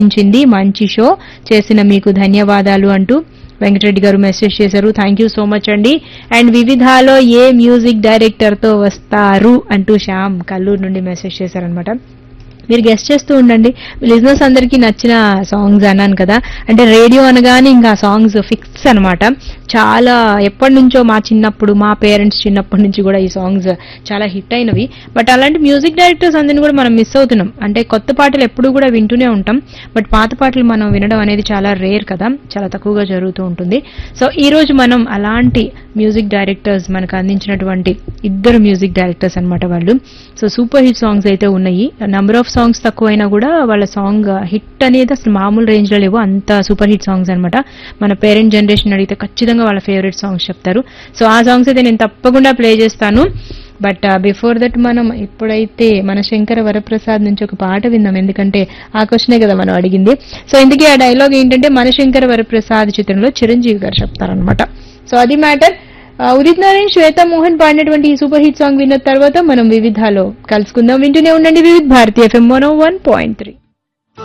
ఉంచింది మంచి షో చేసిన మీకు ధన్యవాదాలు అంటూ వెంకటరెడ్డి గారు మెసేజ్ చేశారు థ్యాంక్ యూ సో మచ్ అండి అండ్ వివిధాలో ఏ మ్యూజిక్ డైరెక్టర్ తో వస్తారు అంటూ శ్యామ్ కల్లూరు నుండి మెసేజ్ చేశారనమాట మీరు గెస్ట్ చేస్తూ ఉండండి లిజినెస్ అందరికీ నచ్చిన సాంగ్స్ అన్నాను కదా అంటే రేడియో అనగానే ఇంకా సాంగ్స్ ఫిక్స్ అన్నమాట చాలా ఎప్పటి నుంచో మా చిన్నప్పుడు మా పేరెంట్స్ చిన్నప్పటి నుంచి కూడా ఈ సాంగ్స్ చాలా హిట్ అయినవి బట్ అలాంటి మ్యూజిక్ డైరెక్టర్స్ అందరిని కూడా మనం మిస్ అవుతున్నాం అంటే కొత్త పాటలు ఎప్పుడూ కూడా వింటూనే ఉంటాం బట్ పాత పాటలు మనం వినడం అనేది చాలా రేర్ కదా చాలా తక్కువగా జరుగుతూ ఉంటుంది సో ఈ రోజు మనం అలాంటి మ్యూజిక్ డైరెక్టర్స్ మనకు అందించినటువంటి ఇద్దరు మ్యూజిక్ డైరెక్టర్స్ అన్నమాట వాళ్ళు సో సూపర్ హిట్ సాంగ్స్ అయితే ఉన్నాయి నంబర్ ఆఫ్ సాంగ్స్ తక్కువైనా కూడా వాళ్ళ సాంగ్ హిట్ అనేది అసలు మామూలు రేంజ్ లో లేవు అంత సూపర్ హిట్ సాంగ్స్ అన్నమాట మన పేరెంట్ జనరేషన్ అడిగితే ఖచ్చితంగా వాళ్ళ ఫేవరెట్ సాంగ్స్ చెప్తారు సో ఆ సాంగ్స్ అయితే నేను తప్పకుండా ప్లే చేస్తాను బట్ బిఫోర్ దట్ మనం ఇప్పుడైతే మన శంకర వరప్రసాద్ నుంచి ఒక పాట విందాం ఎందుకంటే ఆ క్వశ్చనే కదా మనం అడిగింది సో ఇందుకే ఆ డైలాగ్ ఏంటంటే మన శంకర వరప్రసాద్ చిత్రంలో చిరంజీవి గారు చెప్తారనమాట సో అది మ్యాటర్ ఉదిత్ నారాయణ్ శ్వేత మోహన్ పాడినటువంటి ఈ సూపర్ హిట్ సాంగ్ విన్న తర్వాత మనం వివిధాలో కలుసుకుందాం వింటూనే ఉండండి Vividh Bharatiya FM one one point three